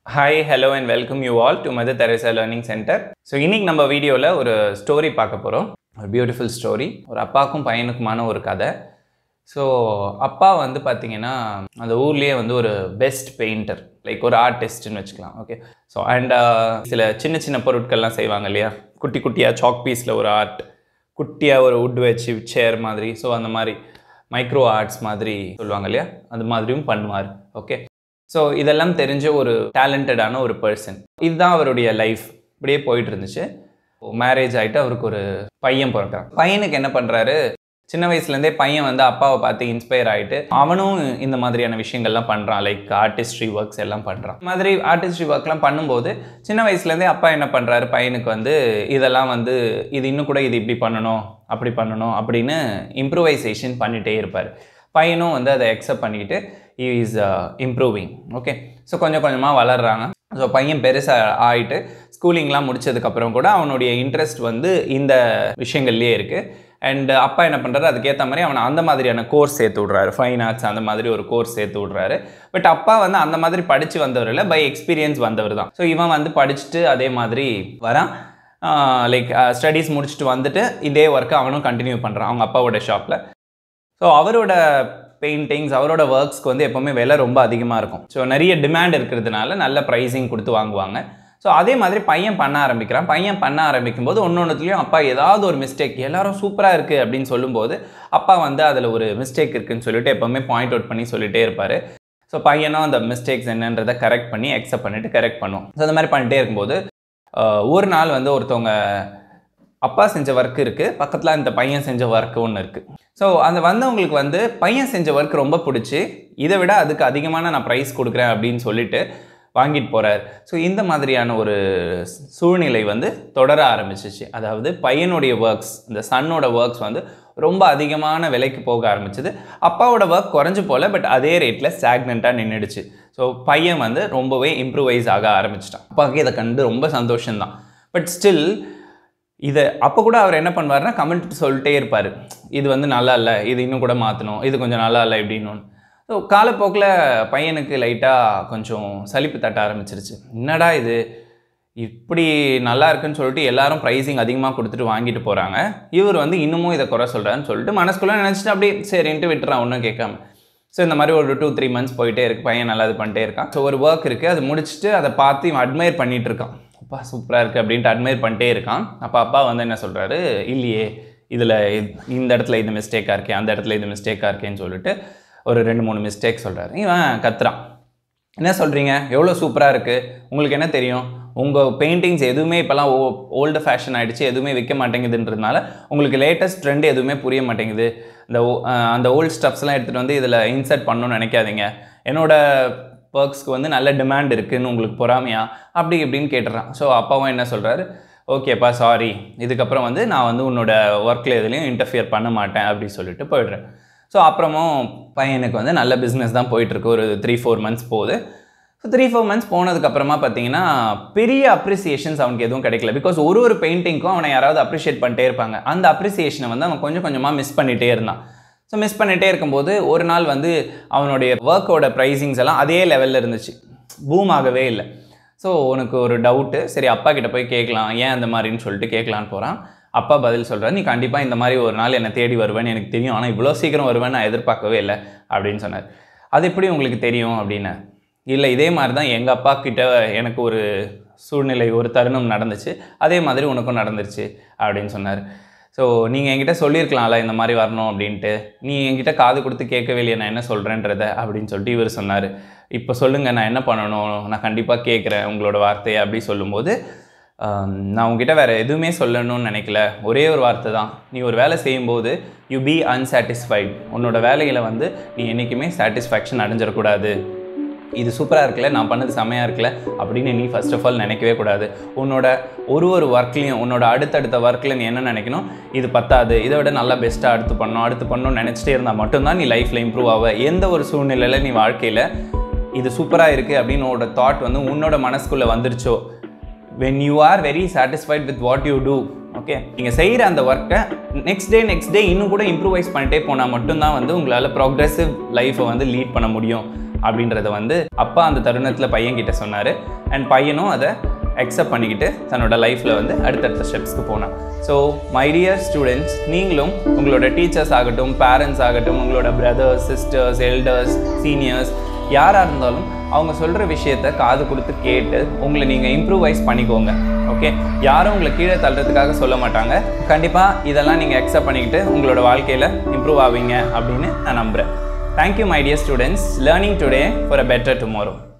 hi hello and welcome you all to Mother Teresa learning centre so இன்னைக்கு நம்ம வீடியோவில் ஒரு ஸ்டோரி பார்க்க போகிறோம் ஒரு பியூட்டிஃபுல் ஸ்டோரி ஒரு அப்பாவுக்கும் பையனுக்குமான ஒரு கதை ஸோ அப்பா வந்து பார்த்தீங்கன்னா அந்த ஊர்லேயே வந்து ஒரு பெஸ்ட் பெயிண்டர் லைக் ஒரு ஆர்டிஸ்ட்னு வச்சுக்கலாம் ஓகே ஸோ அண்ட் சில சின்ன சின்ன பொருட்கள்லாம் செய்வாங்க இல்லையா குட்டி குட்டியாக சாக் பீஸில் ஒரு ஆர்ட் குட்டியாக ஒரு வுட் வச்சு சேர் மாதிரி ஸோ அந்த மாதிரி மைக்ரோ ஆர்ட்ஸ் மாதிரி சொல்லுவாங்க இல்லையா அது மாதிரியும் பண்ணுவார் ஓகே ஸோ இதெல்லாம் தெரிஞ்ச ஒரு டேலண்டடான ஒரு பர்சன் இதுதான் அவருடைய லைஃப் இப்படியே போயிட்டு இருந்துச்சு மேரேஜ் ஆகிட்டு அவருக்கு ஒரு பையன் பிறக்கிறான் பையனுக்கு என்ன பண்ணுறாரு சின்ன வயசுலேருந்தே பையன் வந்து அப்பாவை பார்த்து இன்ஸ்பயர் ஆகிட்டு அவனும் இந்த மாதிரியான விஷயங்கள்லாம் பண்ணுறான் லைக் ஆர்டிஸ்ட்ரி ஒர்க்ஸ் எல்லாம் பண்ணுறான் இந்த மாதிரி ஆர்டிஸ்ட்ரி ஒர்க்லாம் பண்ணும்போது சின்ன வயசுலேருந்தே அப்பா என்ன பண்ணுறாரு பையனுக்கு வந்து இதெல்லாம் வந்து இது இன்னும் கூட இது இப்படி பண்ணணும் அப்படி பண்ணணும் அப்படின்னு இம்ப்ரூவைசேஷன் பண்ணிகிட்டே இருப்பார் பையனும் வந்து அதை அக்செப்ட் பண்ணிக்கிட்டு இஸ் இம்ப்ரூவிங் ஓகே ஸோ கொஞ்சம் கொஞ்சமாக வளர்கிறாங்க ஸோ பையன் பெருசாக ஆகிட்டு ஸ்கூலிங்லாம் முடிச்சதுக்கப்புறம் கூட அவனுடைய இன்ட்ரெஸ்ட் வந்து இந்த விஷயங்கள்லேயே இருக்குது அண்ட் அப்பா என்ன பண்ணுறாரு அதுக்கேற்ற மாதிரி அவனை அந்த மாதிரியான கோர்ஸ் சேர்த்து விட்றாரு ஃபைன் ஆர்ட்ஸ் அந்த மாதிரி ஒரு கோர்ஸ் சேர்த்து விட்றாரு பட் அப்பா வந்து அந்த மாதிரி படித்து வந்தவர் இல்லை பை எக்ஸ்பீரியன்ஸ் வந்தவர் தான் ஸோ இவன் வந்து படிச்சுட்டு அதே மாதிரி வரான் லைக் ஸ்டடீஸ் முடிச்சுட்டு வந்துட்டு இதே ஒர்க்கை அவனும் கண்டினியூ பண்ணுறான் அவங்க அப்பாவோட ஷாப்பில் ஸோ அவரோட பெயிண்டிங்ஸ் அவரோட ஒர்க்ஸ்க்கு வந்து எப்போவுமே விலை ரொம்ப அதிகமாக இருக்கும் ஸோ நிறைய டிமாண்ட் இருக்கிறதுனால நல்ல ப்ரைஸிங் கொடுத்து வாங்குவாங்க ஸோ அதே மாதிரி பையன் பண்ண ஆரம்பிக்கிறான் பையன் பண்ண ஆரம்பிக்கும் போது ஒன்னொன்றுத்துலேயும் அப்பா ஏதாவது ஒரு மிஸ்டேக் எல்லாரும் சூப்பராக இருக்குது அப்படின்னு சொல்லும்போது அப்பா வந்து அதில் ஒரு மிஸ்டேக் இருக்குன்னு சொல்லிட்டு எப்போவுமே பாயிண்ட் அவுட் பண்ணி சொல்லிகிட்டே இருப்பார் ஸோ பையனும் அந்த மிஸ்டேக்ஸ் என்னன்றதை கரெக்ட் பண்ணி அக்செப்ட் பண்ணிவிட்டு கரெக்ட் பண்ணுவோம் ஸோ அந்த மாதிரி பண்ணிட்டே இருக்கும்போது ஒரு நாள் வந்து ஒருத்தவங்க அப்பா செஞ்ச ஒர்க் இருக்குது பக்கத்தில் இந்த பையன் செஞ்ச ஒர்க்கு ஒன்று இருக்குது ஸோ அந்த வந்தவங்களுக்கு வந்து பையன் செஞ்ச ஒர்க் ரொம்ப பிடிச்சி இதை விட அதுக்கு அதிகமான நான் ப்ரைஸ் கொடுக்குறேன் அப்படின்னு சொல்லிட்டு வாங்கிட்டு போகிறார் ஸோ இந்த மாதிரியான ஒரு சூழ்நிலை வந்து தொடர ஆரம்பிச்சிச்சு அதாவது பையனுடைய ஒர்க்ஸ் இந்த சன்னோட ஒர்க்ஸ் வந்து ரொம்ப அதிகமான விலைக்கு போக ஆரம்பிச்சது அப்பாவோட ஒர்க் குறைஞ்சு போல பட் அதே ரேட்டில் ஸ்டாக்னண்ட்டாக நின்றுடுச்சு ஸோ பையன் வந்து ரொம்பவே இம்ப்ரூவைஸ் ஆக ஆரம்பிச்சிட்டான் அப்பாவுக்கு இதை கண்டு ரொம்ப சந்தோஷம்தான் பட் ஸ்டில் இதை அப்போ கூட அவர் என்ன பண்ணுவார்னா கமெண்ட் சொல்லிட்டே இருப்பார் இது வந்து நல்லா இல்லை இது இன்னும் கூட மாற்றணும் இது கொஞ்சம் நல்லா இல்லை இப்படின்னு ஸோ காலப்போக்கில் பையனுக்கு லைட்டாக கொஞ்சம் சலிப்பு தட்ட ஆரம்பிச்சிருச்சு என்னடா இது இப்படி நல்லா இருக்குன்னு சொல்லிட்டு எல்லாரும் ப்ரைஸிங் அதிகமாக கொடுத்துட்டு வாங்கிட்டு போகிறாங்க இவர் வந்து இன்னமும் இதை குறை சொல்கிறான்னு சொல்லிட்டு மனசுக்குள்ளே நினச்சிட்டு அப்படியே சரின்ட்டு விட்டுறான் ஒன்றும் கேட்காம ஸோ இந்த மாதிரி ஒரு டூ த்ரீ மந்த்ஸ் போயிட்டே இருக்கு பையன் நல்லா இது பண்ணிட்டே இருக்கான் ஸோ ஒரு ஒர்க் இருக்குது அது முடிச்சுட்டு அதை பார்த்து இவன் அட்மையர் பண்ணிகிட்டு இருக்கான் அப்பா சூப்பராக இருக்குது அப்படின்ட்டு அட்மையர் பண்ணிட்டே இருக்கான் அப்போ அப்பா வந்து என்ன சொல்கிறாரு இல்லையே இதில் இந்த இடத்துல இது மிஸ்டேக்காக இருக்கே அந்த இடத்துல இது மிஸ்டேக்காக இருக்கேன்னு சொல்லிட்டு ஒரு ரெண்டு மூணு மிஸ்டேக் சொல்கிறாரு இவன் கத்துறான் என்ன சொல்கிறீங்க எவ்வளோ சூப்பராக இருக்குது உங்களுக்கு என்ன தெரியும் உங்கள் பெயிண்டிங்ஸ் எதுவுமே இப்போல்லாம் ஓ ஓல்டு ஃபேஷன் ஆகிடுச்சு எதுவுமே விற்க மாட்டேங்குதுன்றதுனால உங்களுக்கு லேட்டஸ்ட் ட்ரெண்ட் எதுவுமே புரிய மாட்டேங்குது இந்த அந்த ஓல்டு ஸ்டப்ஸ்லாம் எடுத்துகிட்டு வந்து இதில் இன்சர்ட் பண்ணணும்னு நினைக்காதீங்க என்னோடய ஒர்க்ஸ்க்கு வந்து நல்ல டிமாண்ட் இருக்குதுன்னு உங்களுக்கு பொறாமையா அப்படி இப்படின்னு கேட்டுறான் ஸோ அப்பாவும் என்ன சொல்கிறாரு ஓகேப்பா சாரி இதுக்கப்புறம் வந்து நான் வந்து உன்னோட ஒர்க்கில் எதுலேயும் இன்டர்ஃபியர் பண்ண மாட்டேன் அப்படின்னு சொல்லிட்டு போயிடுறேன் ஸோ அப்புறமும் பையனுக்கு வந்து நல்ல பிஸ்னஸ் தான் போயிட்டுருக்கு ஒரு த்ரீ ஃபோர் மந்த்ஸ் போகுது ஸோ த்ரீ ஃபோர் மந்த்ஸ் போனதுக்கப்புறமா பார்த்தீங்கன்னா பெரிய அப்ரிசியேஷன்ஸ் அவனுக்கு எதுவும் கிடைக்கல பிகாஸ் ஒரு ஒரு பெயிண்டிங்க்கும் அவனை யாராவது அப்ரிஷியேட் பண்ணிட்டே இருப்பாங்க அந்த அப்ரிசியேஷனை வந்து அவன் கொஞ்சம் கொஞ்சமாக மிஸ் பண்ணிகிட்டே இருந்தான் ஸோ மிஸ் பண்ணிகிட்டே இருக்கும்போது ஒரு நாள் வந்து அவனுடைய ஒர்க்கோட ப்ரைஸிங்ஸ் எல்லாம் அதே லெவலில் இருந்துச்சு பூம் ஆகவே இல்லை ஸோ உனக்கு ஒரு டவுட்டு சரி அப்பா கிட்ட போய் கேட்கலாம் ஏன் அந்த மாதிரின்னு சொல்லிட்டு கேட்கலான்னு போகிறான் அப்பா பதில் சொல்கிறார் நீ கண்டிப்பாக இந்த மாதிரி ஒரு நாள் என்னை தேடி வருவேன்னு எனக்கு தெரியும் ஆனால் இவ்வளோ சீக்கிரம் வருவேன்னு நான் எதிர்பார்க்கவே இல்லை அப்படின்னு சொன்னார் அது எப்படி உங்களுக்கு தெரியும் அப்படின்னு இல்லை இதே மாதிரி தான் எங்கள் அப்பா கிட்ட எனக்கு ஒரு சூழ்நிலை ஒரு தருணம் நடந்துச்சு அதே மாதிரி உனக்கும் நடந்துருச்சு அப்படின்னு சொன்னார் ஸோ நீங்கள் என்கிட்ட சொல்லியிருக்கலாம்ல இந்த மாதிரி வரணும் அப்படின்ட்டு நீ என்கிட்ட காது கொடுத்து கேட்கவே இல்லையே நான் என்ன சொல்கிறேன்றத அப்படின்னு சொல்லிட்டு இவர் சொன்னார் இப்போ சொல்லுங்கள் நான் என்ன பண்ணணும் நான் கண்டிப்பாக கேட்குறேன் உங்களோட வார்த்தையை அப்படி சொல்லும்போது நான் உங்ககிட்ட வேறு எதுவுமே சொல்லணும்னு நினைக்கல ஒரே ஒரு வார்த்தை தான் நீ ஒரு வேலை செய்யும்போது யூ பி அன்சாட்டிஸ்ஃபைட் உன்னோட வேலையில் வந்து நீ என்றைக்குமே சாட்டிஸ்ஃபேக்ஷன் அடைஞ்சிடக்கூடாது இது சூப்பராக இருக்குல்ல நான் பண்ணது செமையாக இருக்குல்ல அப்படின்னு நீ ஃபர்ஸ்ட் ஆஃப் ஆல் நினைக்கவே கூடாது உன்னோட ஒரு ஒரு ஒர்க்லேயும் உன்னோட அடுத்தடுத்த ஒர்க்கில் நீ என்ன நினைக்கணும் இது பத்தாது இதை விட நல்லா பெஸ்ட்டாக அடுத்து பண்ணணும் அடுத்து பண்ணணும்னு நினச்சிட்டே இருந்தால் மட்டும்தான் நீ லைஃப்பில் இம்ப்ரூவ் ஆக எந்த ஒரு சூழ்நிலையில் நீ வாழ்க்கையில் இது சூப்பராக இருக்குது அப்படின்னு உன்னோட தாட் வந்து உன்னோட மனசுக்குள்ளே வந்துருச்சோ when you are very satisfied with what you do okay நீங்கள் செய்கிற அந்த ஒர்க்கை நெக்ஸ்ட் டே நெக்ஸ்ட் டே இன்னும் கூட இம்ப்ரூவைஸ் பண்ணிட்டே போனால் மட்டும்தான் வந்து உங்களால் ப்ராக்ரெசிவ் லைஃப்பை வந்து லீட் பண்ண முடியும் அப்படின்றத வந்து அப்பா அந்த தருணத்தில் பையன்கிட்ட சொன்னார் அண்ட் பையனும் அதை அக்செப்ட் பண்ணிக்கிட்டு தன்னோட லைஃப்பில் வந்து அடுத்தடுத்த ஸ்டெப்ஸ்க்கு போனான் ஸோ மை டியர் ஸ்டூடெண்ட்ஸ் நீங்களும் உங்களோட டீச்சர்ஸ் ஆகட்டும் பேரண்ட்ஸ் ஆகட்டும் உங்களோட பிரதர்ஸ் சிஸ்டர்ஸ் எல்டர்ஸ் சீனியர்ஸ் யாராக இருந்தாலும் அவங்க சொல்கிற விஷயத்த காது கொடுத்து கேட்டு உங்களை நீங்கள் இம்ப்ரூவைஸ் பண்ணிக்கோங்க ஓகே யாரும் உங்களை கீழே தள்ளுறதுக்காக சொல்ல மாட்டாங்க கண்டிப்பாக இதெல்லாம் நீங்கள் அக்செப்ட் பண்ணிக்கிட்டு உங்களோட வாழ்க்கையில் இம்ப்ரூவ் ஆவீங்க அப்படின்னு நான் நம்புகிறேன் thank you my dear students learning today for a better tomorrow